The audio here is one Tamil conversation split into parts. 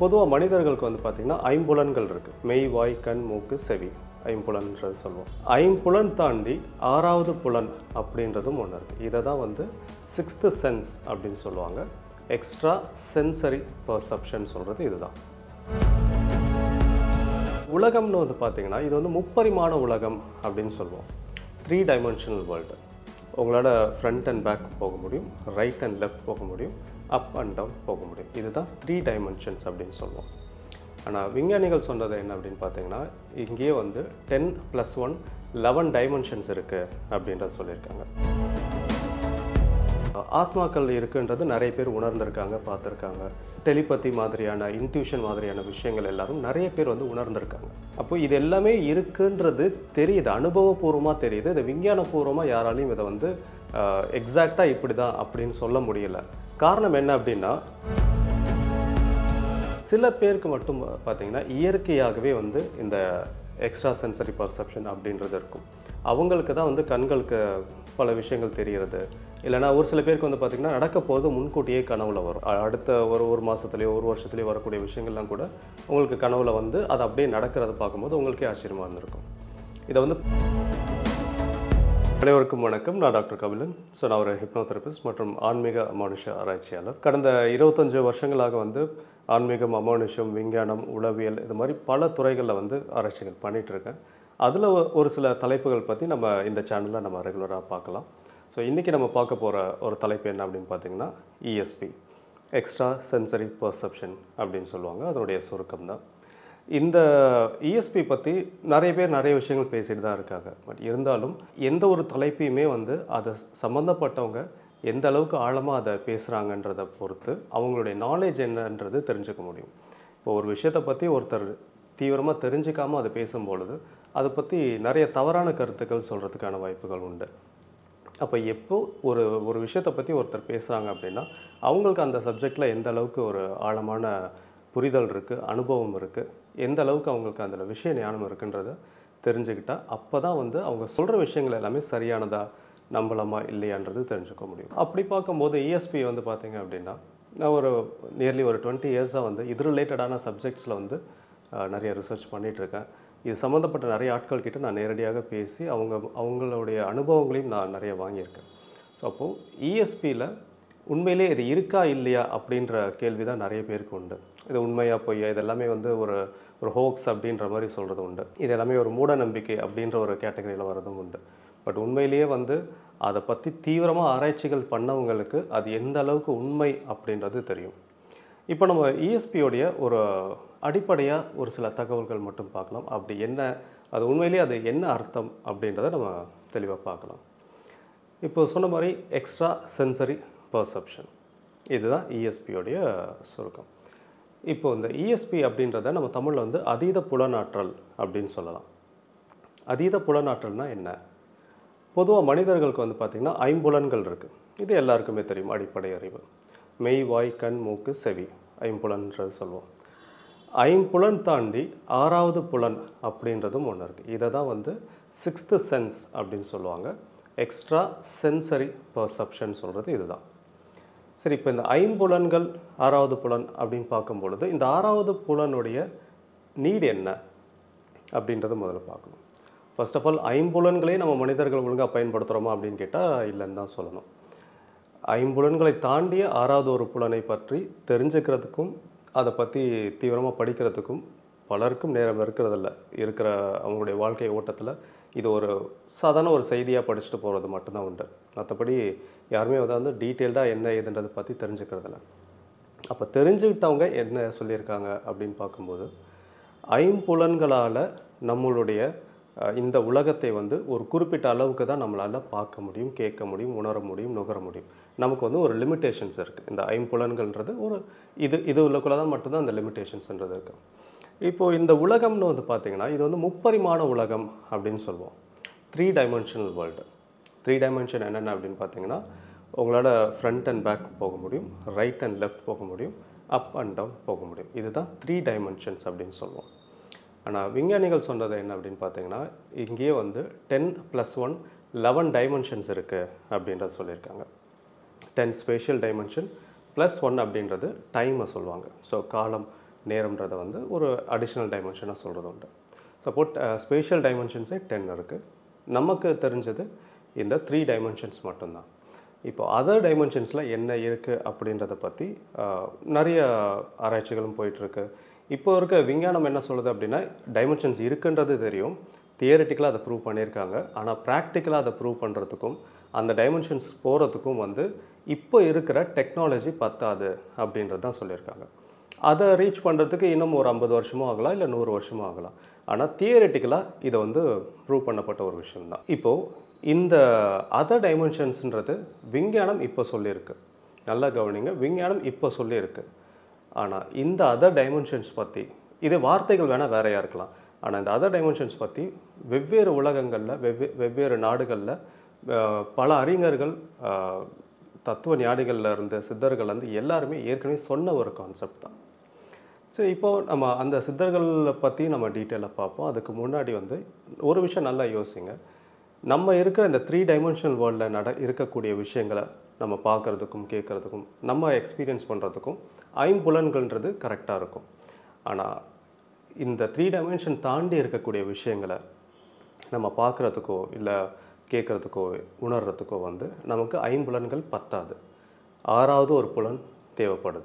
பொதுவாக மனிதர்களுக்கு வந்து பார்த்திங்கன்னா ஐம்புலன்கள் இருக்குது மெய் வாய் கண் மூக்கு செவி ஐம்புலன்ன்றது சொல்லுவோம் ஐம்புலன் தாண்டி ஆறாவது புலன் அப்படின்றதும் ஒன்று இருக்குது இதை தான் வந்து சிக்ஸ்த்து சென்ஸ் அப்படின்னு சொல்லுவாங்க எக்ஸ்ட்ரா சென்சரி பர்செப்ஷன் சொல்கிறது இதுதான் உலகம்னு வந்து பார்த்தீங்கன்னா இது வந்து முப்பரிமாண உலகம் அப்படின்னு சொல்லுவோம் த்ரீ டைமென்ஷனல் வேர்ல்டு உங்களோட ஃப்ரண்ட் அண்ட் பேக் போக முடியும் ரைட் அண்ட் லெஃப்ட் போக முடியும் அப் அண்ட் டவுன் போக முடியும் இதுதான் த்ரீ டைமென்ஷன்ஸ் அப்படின்னு சொல்லுவோம் ஆனால் விஞ்ஞானிகள் சொன்னது என்ன அப்படின்னு பார்த்தீங்கன்னா இங்கேயே வந்து ten plus one eleven dimensions இருக்குது அப்படின்றத சொல்லியிருக்காங்க ஆத்மாக்கள் இருக்குன்றது நிறைய பேர் உணர்ந்திருக்காங்க பார்த்துருக்காங்க டெலிபதி மாதிரியான இன்ட்யூஷன் மாதிரியான விஷயங்கள் எல்லாரும் நிறைய பேர் வந்து உணர்ந்திருக்காங்க அப்போ இது எல்லாமே இருக்குன்றது தெரியுது அனுபவபூர்வமாக தெரியுது இது விஞ்ஞானபூர்வமாக யாராலையும் இதை வந்து எக்ஸாக்டாக இப்படி தான் அப்படின்னு சொல்ல முடியல காரணம் என்ன அப்படின்னா சில பேருக்கு மட்டும் பார்த்தீங்கன்னா இயற்கையாகவே வந்து இந்த எக்ஸ்ட்ரா சென்சரி பர்செப்ஷன் அப்படின்றது இருக்கும் அவங்களுக்கு தான் வந்து கண்களுக்கு பல விஷயங்கள் தெரிகிறது இல்லைனா ஒரு சில பேருக்கு வந்து பார்த்திங்கன்னா நடக்க போது முன்கூட்டியே கனவுல வரும் அ- அடுத்த ஒரு ஒரு மாதத்துலேயோ ஒரு வருஷத்துலேயோ வரக்கூடிய விஷயங்கள்லாம் கூட உங்களுக்கு கனவுல வந்து அது அப்படியே நடக்கிறத பார்க்கும்போது உங்களுக்கே ஆச்சரியமாக இருந்திருக்கும் இதை வந்து அனைவருக்கும் வணக்கம் நான் டாக்டர் கபிலன் ஸோ நான் ஒரு ஹிப்னோதெரபிஸ்ட் மற்றும் ஆன்மீக அமானுஷ ஆராய்ச்சியாளர் கடந்த இருபத்தஞ்சு வருஷங்களாக வந்து ஆன்மீகம் அமானுஷம் விஞ்ஞானம் உளவியல் இது மாதிரி பல துறைகளில் வந்து ஆராய்ச்சிகள் பண்ணிட்டு இருக்கேன் அதில் ஒரு சில தலைப்புகள் பற்றி நம்ம இந்த சேனலில் நம்ம ரெகுலராக பார்க்கலாம் ஸோ இன்றைக்கி நம்ம பார்க்க போகிற ஒரு தலைப்பு என்ன அப்படின்னு பார்த்தீங்கன்னா இஎஸ்பி எக்ஸ்ட்ரா சென்சரி பர்செப்ஷன் அப்படின்னு சொல்லுவாங்க அதனுடைய சுருக்கம் தான் இந்த இஎஸ்பி பற்றி நிறைய பேர் நிறைய விஷயங்கள் பேசிட்டு தான் இருக்காங்க பட் இருந்தாலும் எந்த ஒரு தலைப்பையுமே வந்து அதை சம்மந்தப்பட்டவங்க எந்த அளவுக்கு ஆழமாக அதை பேசுகிறாங்கன்றதை பொறுத்து அவங்களுடைய நாலேஜ் என்னன்றது தெரிஞ்சுக்க முடியும் இப்போ ஒரு விஷயத்தை பற்றி ஒருத்தர் தீவிரமாக தெரிஞ்சுக்காமல் அதை பேசும்பொழுது அதை பற்றி நிறைய தவறான கருத்துக்கள் சொல்கிறதுக்கான வாய்ப்புகள் உண்டு அப்போ எப்போ ஒரு ஒரு விஷயத்தை பற்றி ஒருத்தர் பேசுகிறாங்க அப்படின்னா அவங்களுக்கு அந்த சப்ஜெக்டில் எந்த அளவுக்கு ஒரு ஆழமான புரிதல் இருக்குது அனுபவம் இருக்குது எந்த அளவுக்கு அவங்களுக்கு அதில் விஷய ஞானம் இருக்குன்றத தெரிஞ்சுக்கிட்டா அப்போ தான் வந்து அவங்க சொல்கிற விஷயங்கள் எல்லாமே சரியானதா நம்பலாமா இல்லையான்றது தெரிஞ்சுக்க முடியும் அப்படி பார்க்கும்போது இஎஸ்பி வந்து பார்த்தீங்க அப்படின்னா நான் ஒரு நியர்லி ஒரு டுவெண்ட்டி இயர்ஸாக வந்து இது ரிலேட்டடான சப்ஜெக்ட்ஸில் வந்து அஹ், நிறைய ரிசர்ச் பண்ணிகிட்ருக்கேன் இது சம்மந்தப்பட்ட நிறைய ஆட்கள் கிட்ட நான் நேரடியாக பேசி அவங்க அவங்களுடைய அனுபவங்களையும் நான் நிறைய வாங்கியிருக்கேன் ஸோ அப்போது இஎஸ்பியில் உண்மையிலே இது இருக்கா இல்லையா அப்படின்ற கேள்வி தான் நிறைய பேருக்கு உண்டு இது உண்மையா பொய்யா இது எல்லாமே வந்து ஒரு ஒரு ஹோக்ஸ் அப்படின்ற மாதிரி சொல்கிறது உண்டு இது எல்லாமே ஒரு மூட நம்பிக்கை அப்படின்ற ஒரு கேட்டகரியில் வரதும் உண்டு பட் உண்மையிலேயே வந்து அதை பற்றி தீவிரமாக ஆராய்ச்சிகள் பண்ணவங்களுக்கு அது எந்த அளவுக்கு உண்மை அப்படின்றது தெரியும் இப்போ நம்ம இஎஸ்பியோடைய ஒரு அடிப்படையாக ஒரு சில தகவல்கள் மட்டும் பார்க்கலாம் அப்படி என்ன அது உண்மையிலேயே அது என்ன அர்த்தம் அப்படின்றத நம்ம தெளிவாக பார்க்கலாம் இப்போ சொன்ன மாதிரி எக்ஸ்ட்ரா சென்சரி பர்செப்ஷன் இதுதான் இஎஸ்பியோடைய சுருக்கம் இப்போ இந்த இஎஸ்பி அப்படின்றத நம்ம தமிழில் வந்து அதீத புலனாற்றல் அப்படின்னு சொல்லலாம் அதீத புலனாற்றல்னா என்ன பொதுவாக மனிதர்களுக்கு வந்து பார்த்திங்கன்னா ஐம்புலன்கள் இருக்குது இது எல்லாருக்குமே தெரியும் அடிப்படை அறிவு மெய் வாய் கண் மூக்கு செவி ஐம்புலன்றது சொல்லுவோம் ஐம்புலன் தாண்டி ஆறாவது புலன் அப்படின்றதும் ஒன்று இருக்குது இதை தான் வந்து சிக்ஸ்த்து சென்ஸ் அப்படின்னு சொல்லுவாங்க எக்ஸ்ட்ரா சென்சரி பர்செப்ஷன் சொல்கிறது இதுதான் சரி இப்போ இந்த ஐம்புலன்கள் ஆறாவது புலன் அப்படின்னு பார்க்கும் பொழுது இந்த ஆறாவது புலனுடைய நீடு என்ன அப்படின்றத முதல்ல பார்க்கணும் ஃபர்ஸ்ட் ஆஃப் ஆல் ஐம்புலன்களே நம்ம மனிதர்கள் ஒழுங்காக பயன்படுத்துகிறோமா அப்படின்னு கேட்டால் இல்லைன்னு தான் சொல்லணும் ஐம்புலன்களை தாண்டிய ஆறாவது ஒரு புலனை பற்றி தெரிஞ்சுக்கிறதுக்கும் அதை பற்றி தீவிரமாக படிக்கிறதுக்கும் பலருக்கும் நேரம் இருக்கிறதில்ல இருக்கிற அவங்களுடைய வாழ்க்கை ஓட்டத்தில் இது ஒரு சாதாரண ஒரு செய்தியாக படிச்சுட்டு போகிறது மட்டும்தான் உண்டு மற்றபடி யாருமே அதை வந்து டீட்டெயில்டாக என்ன ஏதுன்றதை பற்றி தெரிஞ்சுக்கிறதில்ல அப்போ தெரிஞ்சுக்கிட்டவங்க என்ன சொல்லியிருக்காங்க அப்படின்னு பார்க்கும்போது ஐம்புலன்களால் நம்மளுடைய அஹ், இந்த உலகத்தை வந்து ஒரு குறிப்பிட்ட அளவுக்கு தான் நம்மளால் பார்க்க முடியும் கேட்க முடியும் உணர முடியும் நுகர முடியும் நமக்கு வந்து ஒரு லிமிட்டேஷன்ஸ் இருக்குது இந்த ஐம்புலன்கள்ன்றது ஒரு இது இது உள்ளக்குள்ள தான் மட்டும்தான் அந்த லிமிட்டேஷன்ஸ்ன்றது இருக்குது இப்போது இந்த உலகம்னு வந்து பார்த்திங்கன்னா இது வந்து முப்பரிமாண உலகம் அப்படின்னு சொல்லுவோம் three dimensional world three dimension என்னென்ன அப்படின்னு பார்த்தீங்கன்னா உங்களோட ஃப்ரண்ட் அண்ட் பேக் போக முடியும் ரைட் அண்ட் லெஃப்ட் போக முடியும் அப் அண்ட் டவுன் போக முடியும் இதுதான் த்ரீ டைமென்ஷன்ஸ் அப்படின்னு சொல்லுவோம் ஆனால் விஞ்ஞானிகள் சொன்னது என்ன அப்படின்னு பார்த்தீங்கன்னா இங்கேயே வந்து ten plus one eleven dimensions இருக்குது அப்படின்றத சொல்லியிருக்காங்க ten spatial dimension plus one அப்படின்றது டைமை சொல்லுவாங்க ஸோ காலம் நேரம்ன்றதை வந்து ஒரு அடிஷ்னல் டைமென்ஷனாக சொல்கிறது உண்டு சப்போர்ட் ஸ்பேஷியல் டைமென்ஷன்ஸே டென் இருக்குது நமக்கு தெரிஞ்சது இந்த த்ரீ டைமென்ஷன்ஸ் மட்டும்தான் இப்போ அதர் டைமென்ஷன்ஸில் என்ன இருக்குது அப்படின்றத பற்றி நிறைய ஆராய்ச்சிகளும் போயிட்டுருக்கு இப்போ இருக்க விஞ்ஞானம் என்ன சொல்லுது அப்படின்னா டைமென்ஷன்ஸ் இருக்குன்றது தெரியும் தியரிட்டிக்கலாக அதை ப்ரூவ் பண்ணியிருக்காங்க ஆனால் ப்ராக்டிக்கலாக அதை ப்ரூவ் பண்ணுறதுக்கும் அந்த டைமென்ஷன்ஸ் போகிறதுக்கும் வந்து இப்போ இருக்கிற டெக்னாலஜி பத்தாது அப்படின்றது தான் சொல்லியிருக்காங்க அதை ரீச் பண்ணுறதுக்கு இன்னும் ஒரு ஐம்பது வருஷமும் ஆகலாம் இல்லை நூறு வருஷமும் ஆகலாம் ஆனால் தியரிட்டிக்கலாக இதை வந்து ப்ரூவ் பண்ணப்பட்ட ஒரு விஷயம்தான் இப்போது இந்த அதர் டைமென்ஷன்ஸ்ன்றது விஞ்ஞானம் இப்போ சொல்லியிருக்கு நல்லா கவனிங்க விஞ்ஞானம் இப்போ சொல்லியிருக்கு ஆனால் இந்த அதர் டைமென்ஷன்ஸ் பற்றி இது வார்த்தைகள் வேணால் வேறையாக இருக்கலாம் ஆனால் இந்த அதர் டைமென்ஷன்ஸ் பற்றி வெவ்வேறு உலகங்களில் வெவ்வே வெவ்வேறு நாடுகளில் அஹ், பல அறிஞர்கள் அஹ், தத்துவ ஞானிகள்ல இருந்து சித்தர்கள் வந்து எல்லாருமே ஏற்கனவே சொன்ன ஒரு கான்செப்ட் தான் சரி இப்போ நம்ம அந்த சித்தர்களை பற்றி நம்ம டீட்டெயிலாக பார்ப்போம் அதுக்கு முன்னாடி வந்து ஒரு விஷயம் நல்லா யோசிங்க நம்ம இருக்கிற இந்த த்ரீ டைமென்ஷனல் வேர்ல்டில் நட இருக்கக்கூடிய விஷயங்களை நம்ம பார்க்குறதுக்கும் கேட்குறதுக்கும் நம்ம எக்ஸ்பீரியன்ஸ் பண்ணுறதுக்கும் ஐம்புலன்கள்ன்றது கரெக்டாக இருக்கும் ஆனால் இந்த த்ரீ டைமென்ஷன் தாண்டி இருக்கக்கூடிய விஷயங்களை நம்ம பார்க்குறதுக்கோ இல்லை கேட்குறதுக்கோ உணர்றதுக்கோ வந்து நமக்கு ஐம்புலன்கள் பத்தாது ஆறாவது ஒரு புலன் தேவைப்படுது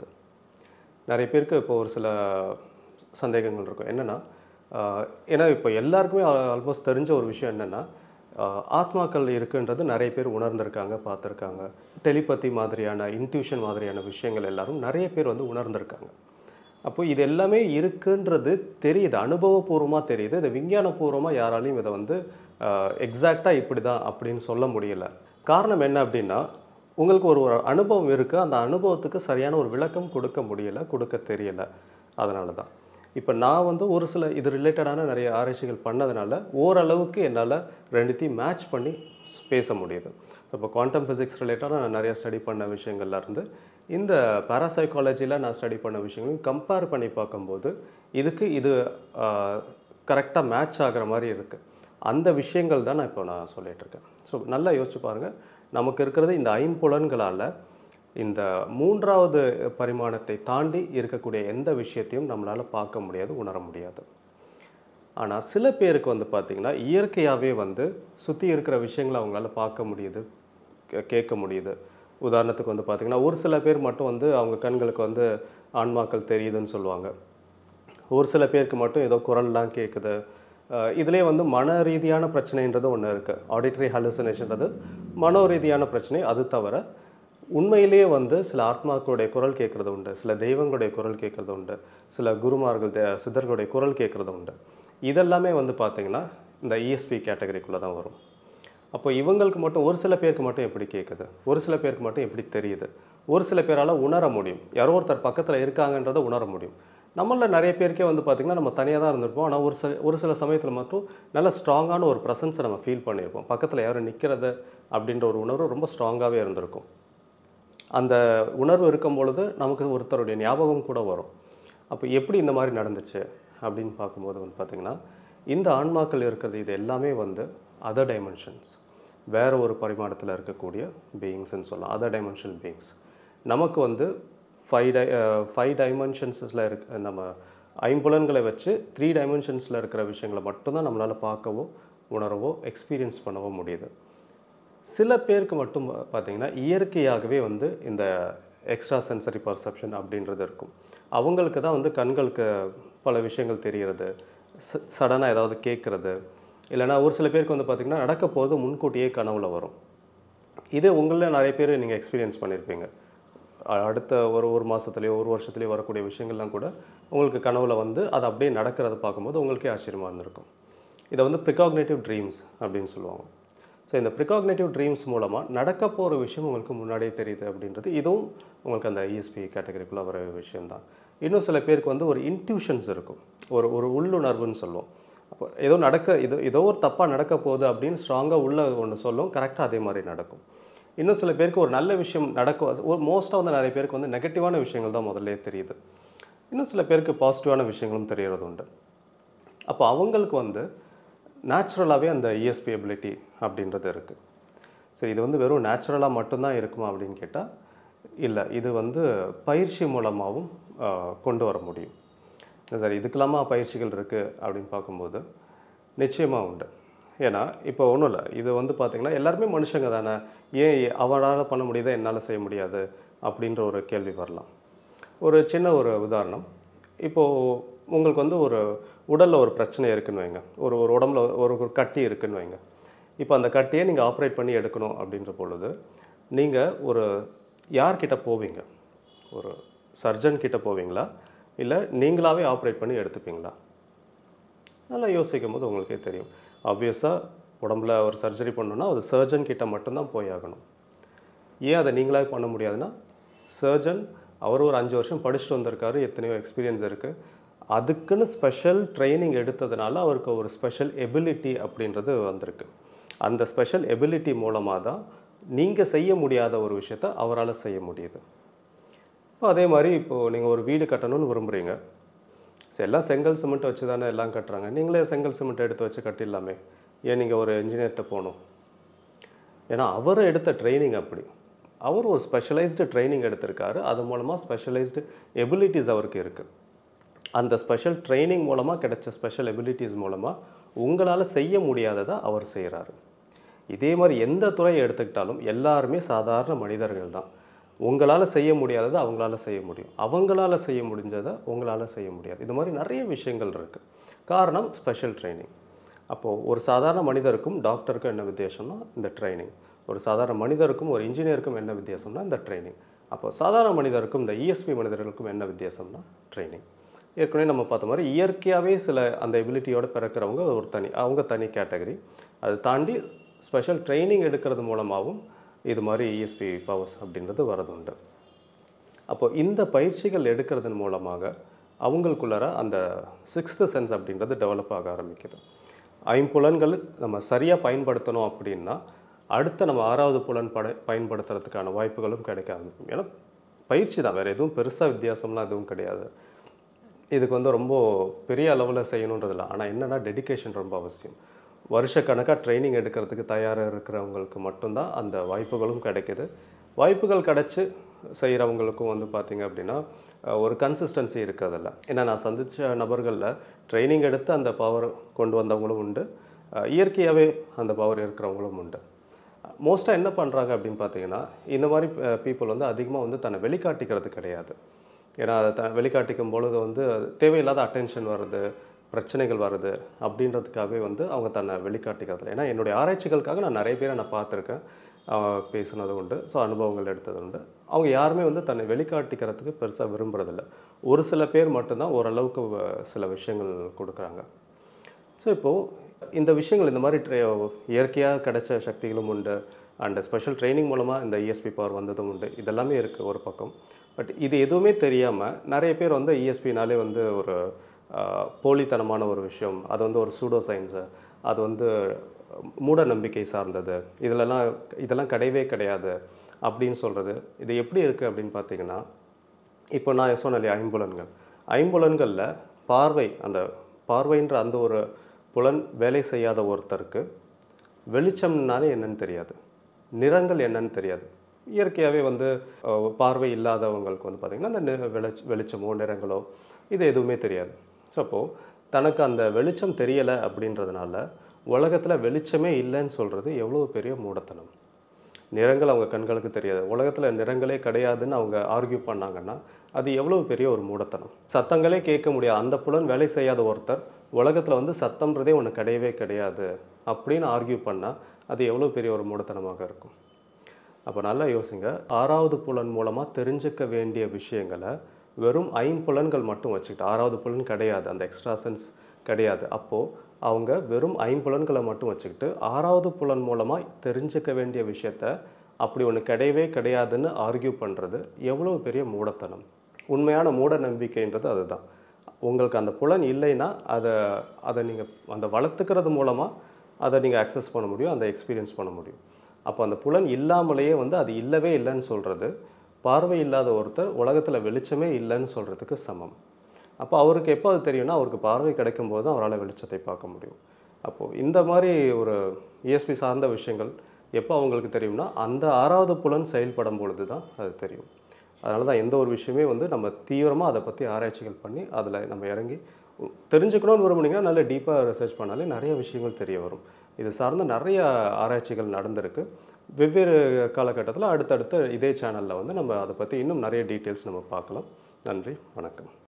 நிறைய பேருக்கு இப்போ ஒரு சில சந்தேகங்கள் இருக்கும் என்னென்னா ஏன்னா இப்போ எல்லாருக்குமே ஆல்மோஸ்ட் தெரிஞ்ச ஒரு விஷயம் என்னென்னா ஆத்மாக்கள் இருக்குன்றது நிறைய பேர் உணர்ந்திருக்காங்க பார்த்துருக்காங்க டெலிபதி மாதிரியான இன்ட்யூஷன் மாதிரியான விஷயங்கள் எல்லாரும் நிறைய பேர் வந்து உணர்ந்திருக்காங்க அப்போ இது எல்லாமே இருக்குன்றது தெரியுது அனுபவபூர்வமாக தெரியுது இது விஞ்ஞானபூர்வமாக யாராலையும் இதை வந்து எக்ஸாக்டாக இப்படி தான் அப்படின்னு சொல்ல முடியல காரணம் என்ன அப்படின்னா உங்களுக்கு ஒரு ஒரு அனுபவம் இருக்குது அந்த அனுபவத்துக்கு சரியான ஒரு விளக்கம் கொடுக்க முடியல கொடுக்க தெரியல அதனால தான் இப்போ நான் வந்து ஒரு சில இது ரிலேட்டடான நிறைய ஆராய்ச்சிகள் பண்ணதுனால ஓரளவுக்கு என்னால் ரெண்டுத்தையும் மேட்ச் பண்ணி பேச முடியுது இப்போ குவாண்டம் ஃபிசிக்ஸ் ரிலேட்டடாக நான் நிறைய ஸ்டடி பண்ண விஷயங்கள்ல இருந்து இந்த பேராசைக்காலஜியில் நான் ஸ்டடி பண்ண விஷயங்களையும் கம்பேர் பண்ணி பார்க்கும்போது இதுக்கு இது கரெக்டாக மேட்ச் ஆகிற மாதிரி இருக்குது அந்த விஷயங்கள் தான் நான் இப்போ நான் சொல்லிட்டு இருக்கேன் ஸோ நல்லா யோசிச்சு பாருங்கள் நமக்கு இருக்கிறது இந்த ஐம்புலன்களால் இந்த மூன்றாவது பரிமாணத்தை தாண்டி இருக்கக்கூடிய எந்த விஷயத்தையும் நம்மளால் பார்க்க முடியாது உணர முடியாது ஆனால் சில பேருக்கு வந்து பார்த்திங்கன்னா இயற்கையாகவே வந்து சுற்றி இருக்கிற விஷயங்களை அவங்களால பார்க்க முடியுது கே- கேட்க முடியுது உதாரணத்துக்கு வந்து பார்த்திங்கன்னா ஒரு சில பேர் மட்டும் வந்து அவங்க கண்களுக்கு வந்து ஆன்மாக்கள் தெரியுதுன்னு சொல்லுவாங்க ஒரு சில பேருக்கு மட்டும் ஏதோ குரல்லாம் கேட்குது அஹ் இதுலயே வந்து மன ரீதியான பிரச்சனைன்றது ஒன்று இருக்குது ஆடிட்டரி ஹாலுசினேஷன்றது மனோ ரீதியான பிரச்சனை அது தவிர உண்மையிலேயே வந்து சில ஆத்மாக்களுடைய குரல் கேட்குறது உண்டு சில தெய்வங்களுடைய குரல் கேட்குறது உண்டு சில குருமார்கள் தே- சித்தர்களுடைய குரல் கேட்குறது உண்டு இதெல்லாமே வந்து பார்த்தீங்கன்னா இந்த இஎஸ்பி கேட்டகரிக்குள்ளே தான் வரும் அப்போ இவங்களுக்கு மட்டும் ஒரு சில பேருக்கு மட்டும் எப்படி கேட்குது ஒரு சில பேருக்கு மட்டும் எப்படி தெரியுது ஒரு சில பேரால் உணர முடியும் யாரோ ஒருத்தர் பக்கத்தில் இருக்காங்கன்றதை உணர முடியும் நம்மள நிறைய பேருக்கே வந்து பார்த்திங்கன்னா நம்ம தனியாக தான் இருந்திருப்போம் ஆனால் ஒரு சில ஒரு சில சமயத்தில் மட்டும் நல்ல ஸ்ட்ராங்கான ஒரு ப்ரெசன்ஸை நம்ம ஃபீல் பண்ணியிருப்போம் பக்கத்தில் யாரும் நிற்கிறது அப்படின்ற ஒரு உணர்வு ரொம்ப ஸ்ட்ராங்காகவே இருந்திருக்கும் அந்த உணர்வு இருக்கும் பொழுது நமக்கு ஒருத்தருடைய ஞாபகம் கூட வரும் அப்போ எப்படி இந்த மாதிரி நடந்துச்சு அப்படின்னு பார்க்கும்போது வந்து பார்த்திங்கன்னா இந்த ஆன்மாக்கள் இருக்கிறது இது எல்லாமே வந்து அதர் டைமென்ஷன்ஸ் வேற ஒரு பரிமாணத்தில் இருக்கக்கூடிய பீயிங்ஸ்ன்னு சொல்லலாம் அதர் டைமென்ஷனல் பீயிங்ஸ் நமக்கு வந்து ஃபைவ் டை ஃபைவ் டைமென்ஷன்ஸில் இருக்க நம்ம ஐம்புலன்களை வச்சு த்ரீ டைமென்ஷன்ஸில் இருக்கிற விஷயங்களை மட்டும்தான் நம்மளால் பார்க்கவோ உணரவோ எக்ஸ்பீரியன்ஸ் பண்ணவோ முடியுது சில பேருக்கு மட்டும் பா- பார்த்தீங்கன்னா இயற்கையாகவே வந்து இந்த எக்ஸ்ட்ரா சென்சரி பர்செப்ஷன் அப்படின்றது இருக்கும் அவங்களுக்கு தான் வந்து கண்களுக்கு பல விஷயங்கள் தெரிகிறது சடனாக ஏதாவது கேட்குறது இல்லைன்னா ஒரு சில பேருக்கு வந்து பார்த்திங்கன்னா நடக்க போகிறது முன்கூட்டியே கனவுல வரும் இது உங்களில் நிறைய பேர் நீங்கள் எக்ஸ்பீரியன்ஸ் பண்ணியிருப்பீங்க அ- அடுத்த ஒரு ஒரு மாதத்துலேயோ ஒரு வருஷத்துலேயோ வரக்கூடிய விஷயங்கள்லாம் கூட உங்களுக்கு கனவுல வந்து அது அப்படியே நடக்கிறத பார்க்கும்போது உங்களுக்கே ஆச்சரியமாக இருந்திருக்கும் இதை வந்து ப்ரிகாக்னேட்டிவ் ட்ரீம்ஸ் அப்படின்னு சொல்லுவாங்க ஸோ இந்த ப்ரிகாக்னேட்டிவ் ட்ரீம்ஸ் மூலமாக நடக்க போகிற விஷயம் உங்களுக்கு முன்னாடியே தெரியுது அப்படின்றது இதுவும் உங்களுக்கு அந்த இஎஸ்பி கேட்டகரிக்குள்ளே வர விஷயம்தான் இன்னும் சில பேருக்கு வந்து ஒரு இன்ட்யூஷன்ஸ் இருக்கும் ஒரு ஒரு உள்ளுணர்வுன்னு சொல்லுவோம் அப்போ ஏதோ நடக்க இது ஏதோ ஒரு தப்பாக நடக்க போகுது அப்படின்னு ஸ்ட்ராங்காக உள்ள ஒன்று சொல்லும் கரெக்டாக அதே மாதிரி நடக்கும் இன்னும் சில பேருக்கு ஒரு நல்ல விஷயம் நடக்கும் ஒரு மோஸ்ட்டாக வந்து நிறைய பேருக்கு வந்து நெகட்டிவான விஷயங்கள் தான் முதல்ல தெரியுது இன்னும் சில பேருக்கு பாசிட்டிவான விஷயங்களும் தெரியறது உண்டு அப்போ அவங்களுக்கு வந்து நேச்சுரலாகவே அந்த இஎஸ்பி எபிலிட்டி அப்படின்றது இருக்குது சரி இது வந்து வெறும் நேச்சுரலாக மட்டும்தான் இருக்குமா அப்படின்னு கேட்டால் இல்லை இது வந்து பயிற்சி மூலமாகவும் ஆஹ், கொண்டு வர முடியும் சார் இதுக்கெல்லாமா பயிற்சிகள் இருக்குது அப்படின்னு பார்க்கும்போது நிச்சயமாக உண்டு ஏன்னா இப்போ ஒன்றும் இல்லை இது வந்து பார்த்திங்கன்னா எல்லாருமே மனுஷங்க தானே ஏன் அவரால் பண்ண முடியுதா என்னால் செய்ய முடியாது அப்படின்ற ஒரு கேள்வி வரலாம் ஒரு சின்ன ஒரு உதாரணம் இப்போது உங்களுக்கு வந்து ஒரு உடலில் ஒரு பிரச்சனை இருக்குன்னு வைங்க ஒரு ஒரு உடம்புல ஒரு ஒரு கட்டி இருக்குன்னு வைங்க இப்போ அந்த கட்டியை நீங்கள் ஆப்ரேட் பண்ணி எடுக்கணும் அப்படின்ற பொழுது நீங்கள் ஒரு யார்கிட்ட போவீங்க ஒரு சர்ஜன் கிட்ட போவீங்களா இல்லை நீங்களாவே ஆப்ரேட் பண்ணி எடுத்துப்பீங்களா நல்லா யோசிக்கும் போது உங்களுக்கே தெரியும் ஆப்வியஸாக உடம்புல ஒரு சர்ஜரி பண்ணணும்னா அது சர்ஜன் கிட்ட மட்டும்தான் போய் ஆகணும் ஏன் அதை நீங்களாவே பண்ண முடியாதுன்னா சர்ஜன் அவர் ஒரு அஞ்சு வருஷம் படிச்சுட்டு வந்திருக்காரு எத்தனையோ எக்ஸ்பீரியன்ஸ் இருக்குது அதுக்குன்னு ஸ்பெஷல் ட்ரைனிங் எடுத்ததுனால அவருக்கு ஒரு ஸ்பெஷல் எபிலிட்டி அப்படின்றது வந்திருக்கு அந்த ஸ்பெஷல் எபிலிட்டி மூலமாக தான் நீங்கள் செய்ய முடியாத ஒரு விஷயத்த அவரால் செய்ய முடியுது இப்போ அதே மாதிரி இப்போது நீங்கள் ஒரு வீடு கட்டணும்னு விரும்புகிறீங்க சரி எல்லாம் செங்கல் சிமெண்ட் வச்சு தானே எல்லாம் கட்டுறாங்க நீங்களே செங்கல் சிமெண்ட் எடுத்து வச்சு கட்டிடலாமே ஏன் நீங்கள் ஒரு இன்ஜினியர்கிட்ட போகணும் ஏன்னா அவர் எடுத்த ட்ரைனிங் அப்படி அவர் ஒரு ஸ்பெஷலைஸ்டு ட்ரைனிங் எடுத்திருக்காரு அது மூலமாக ஸ்பெஷலைஸ்டு எபிலிட்டிஸ் அவருக்கு இருக்குது அந்த ஸ்பெஷல் ட்ரைனிங் மூலமாக கிடைச்ச ஸ்பெஷல் எபிலிட்டிஸ் மூலமாக உங்களால் செய்ய முடியாததை அவர் செய்கிறாரு இதே மாதிரி எந்த துறையை எடுத்துக்கிட்டாலும் எல்லாருமே சாதாரண மனிதர்கள் தான் உங்களால் செய்ய முடியாததை அவங்களால செய்ய முடியும் அவங்களால செய்ய முடிஞ்சதை உங்களால் செய்ய முடியாது இது மாதிரி நிறைய விஷயங்கள் இருக்குது காரணம் ஸ்பெஷல் ட்ரைனிங் அப்போது ஒரு சாதாரண மனிதருக்கும் டாக்டருக்கும் என்ன வித்தியாசம்னா இந்த ட்ரைனிங் ஒரு சாதாரண மனிதருக்கும் ஒரு இன்ஜினியருக்கும் என்ன வித்தியாசம்னா இந்த ட்ரைனிங் அப்போ சாதாரண மனிதருக்கும் இந்த இஎஸ்பி மனிதர்களுக்கும் என்ன வித்தியாசம்னா ட்ரைனிங் ஏற்கனவே நம்ம பார்த்த மாதிரி இயற்கையாகவே சில அந்த எபிலிட்டியோட பிறக்கிறவங்க ஒரு தனி அவங்க தனி கேட்டகரி அது தாண்டி ஸ்பெஷல் ட்ரைனிங் எடுக்கிறது மூலமாகவும் இது மாதிரி இஎஸ்பி பவர்ஸ் அப்படின்றது வரது உண்டு அப்போ இந்த பயிற்சிகள் எடுக்கிறதன் மூலமாக அவங்களுக்குள்ளார அந்த சிக்ஸ்த்து சென்ஸ் அப்படின்றது டெவலப் ஆக ஆரம்பிக்குது ஐம்புலன்கள் நம்ம சரியாக பயன்படுத்தணும் அப்படின்னா அடுத்த நம்ம ஆறாவது புலன் பட பயன்படுத்துறதுக்கான வாய்ப்புகளும் கிடைக்க ஆரம்பிக்கும் ஏன்னா பயிற்சி தான் வேறு எதுவும் பெருசாக வித்தியாசம்லாம் எதுவும் கிடையாது இதுக்கு வந்து ரொம்ப பெரிய அளவில் செய்யணுன்றதில்ல ஆனால் என்னென்னா டெடிகேஷன் ரொம்ப அவசியம் வருஷக்கணக்காக ட்ரைனிங் எடுக்கிறதுக்கு தயாராக இருக்கிறவங்களுக்கு மட்டும்தான் அந்த வாய்ப்புகளும் கிடைக்குது வாய்ப்புகள் கிடச்சி செய்கிறவங்களுக்கும் வந்து பார்த்திங்க அப்படின்னா அஹ், ஒரு கன்சிஸ்டன்சி இருக்கிறதில்ல ஏன்னா நான் சந்தித்த நபர்களில் ட்ரைனிங் எடுத்து அந்த பவர் கொண்டு வந்தவங்களும் உண்டு அஹ், இயற்கையாகவே அந்த பவர் இருக்கிறவங்களும் உண்டு மோஸ்ட்டாக என்ன பண்ணுறாங்க அப்படின்னு பார்த்தீங்கன்னா இந்த மாதிரி பீப்புள் வந்து அதிகமாக வந்து தன்னை வெளிக்காட்டிக்கிறது கிடையாது ஏன்னா அதை த வெளிக்காட்டிக்கும் பொழுது வந்து தேவையில்லாத அட்டென்ஷன் வருது பிரச்சனைகள் வருது அப்படின்றதுக்காகவே வந்து அவங்க தன்னை வெளிக்காட்டிக்கிறது ஏன்னா என்னுடைய ஆராய்ச்சிகளுக்காக நான் நிறைய பேரை நான் பார்த்துருக்கேன் ஆஹ் பேசுனது உண்டு ஸோ அனுபவங்கள் எடுத்தது உண்டு அவங்க யாருமே வந்து தன்னை வெளிக்காட்டிக்கிறதுக்கு பெருசாக விரும்புறதில்ல ஒரு சில பேர் மட்டும்தான் ஓரளவுக்கு வ- சில விஷயங்கள் கொடுக்குறாங்க ஸோ இப்போது இந்த விஷயங்கள் இந்த மாதிரி ட்ரை இயற்கையாக கிடைச்ச சக்திகளும் உண்டு அண்ட் ஸ்பெஷல் ட்ரைனிங் மூலமாக இந்த இஎஸ்பி பவர் வந்ததும் உண்டு இதெல்லாமே இருக்குது ஒரு பக்கம் பட் இது எதுவுமே தெரியாமல் நிறைய பேர் வந்து இஎஸ்பினாலே வந்து ஒரு ஆஹ், போலித்தனமான ஒரு விஷயம் அது வந்து ஒரு சூடோ சயின்ஸு அது வந்து மூட நம்பிக்கை சார்ந்தது இதிலெல்லாம் இதெல்லாம் கிடையவே கிடையாது அப்படின்னு சொல்கிறது இது எப்படி இருக்குது அப்படின்னு பார்த்தீங்கன்னா இப்போ நான் சொன்னேன் இல்லையா ஐம்புலன்கள் ஐம்புலன்களில் பார்வை அந்த பார்வைன்ற அந்த ஒரு புலன் வேலை செய்யாத ஒருத்தருக்கு வெளிச்சம்னாலே என்னன்னு தெரியாது நிறங்கள் என்னன்னு தெரியாது இயற்கையாகவே வந்து அஹ், பார்வை இல்லாதவங்களுக்கு வந்து பார்த்திங்கன்னா அந்த நி- வெளிச்ச வெளிச்சமோ நிறங்களோ இது எதுவுமே தெரியாது ஸோ அப்போது தனக்கு அந்த வெளிச்சம் தெரியலை அப்படின்றதுனால உலகத்தில் வெளிச்சமே இல்லைன்னு சொல்கிறது எவ்வளோ பெரிய மூடத்தனம் நிறங்கள் அவங்க கண்களுக்கு தெரியாது உலகத்தில் நிறங்களே கிடையாதுன்னு அவங்க ஆர்கியூ பண்ணாங்கன்னா அது எவ்வளவு பெரிய ஒரு மூடத்தனம் சத்தங்களே கேட்க முடியாது அந்த புலன் வேலை செய்யாத ஒருத்தர் உலகத்தில் வந்து சத்தம்ன்றதே ஒன்று கிடையவே கிடையாது அப்படின்னு ஆர்கியூ பண்ணால் அது எவ்வளோ பெரிய ஒரு மூடத்தனமாக இருக்கும் அப்போ நல்லா யோசிங்க ஆறாவது புலன் மூலமாக தெரிஞ்சுக்க வேண்டிய விஷயங்களை வெறும் ஐம்புலன்கள் மட்டும் வச்சுக்கிட்டு ஆறாவது புலன் கிடையாது அந்த எக்ஸ்ட்ரா சென்ஸ் கிடையாது அப்போது அவங்க வெறும் ஐம்புலன்களை மட்டும் வச்சுக்கிட்டு ஆறாவது புலன் மூலமாக தெரிஞ்சுக்க வேண்டிய விஷயத்த அப்படி ஒன்று கிடையவே கிடையாதுன்னு ஆர்கியூ பண்ணுறது எவ்வளோ பெரிய மூடத்தனம் உண்மையான மூட நம்பிக்கைன்றது அதுதான் உங்களுக்கு அந்த புலன் இல்லைன்னா அதை அதை நீங்கள் அந்த வளர்த்துக்கிறது மூலமாக அதை நீங்கள் அக்சஸ் பண்ண முடியும் அந்த எக்ஸ்பீரியன்ஸ் பண்ண முடியும் அப்போ அந்த புலன் இல்லாமலேயே வந்து அது இல்லவே இல்லைன்னு சொல்கிறது பார்வை இல்லாத ஒருத்தர் உலகத்தில் வெளிச்சமே இல்லைன்னு சொல்கிறதுக்கு சமம் அப்போ அவருக்கு எப்போ அது தெரியும்னா அவருக்கு பார்வை கிடைக்கும் போது தான் அவரால் வெளிச்சத்தை பார்க்க முடியும் அப்போது இந்த மாதிரி ஒரு இஎஸ்பி சார்ந்த விஷயங்கள் எப்போ அவங்களுக்கு தெரியும்னா அந்த ஆறாவது புலன் செயல்படும் பொழுது தான் அது தெரியும் அதனால தான் எந்த ஒரு விஷயமே வந்து நம்ம தீவிரமாக அதை பற்றி ஆராய்ச்சிகள் பண்ணி அதில் நம்ம இறங்கி உ- தெரிஞ்சுக்கணும்னு விரும்புனீங்கன்னா நல்ல டீப்பாக ரிசர்ச் பண்ணாலே நிறைய விஷயங்கள் தெரிய வரும் இது சார்ந்த நிறைய ஆராய்ச்சிகள் நடந்திருக்கு வெவ்வேறு காலகட்டத்தில் அடுத்தடுத்த இதே சேனலில் வந்து நம்ம அதை பற்றி இன்னும் நிறைய டீட்டெயில்ஸ் நம்ம பார்க்கலாம் நன்றி வணக்கம்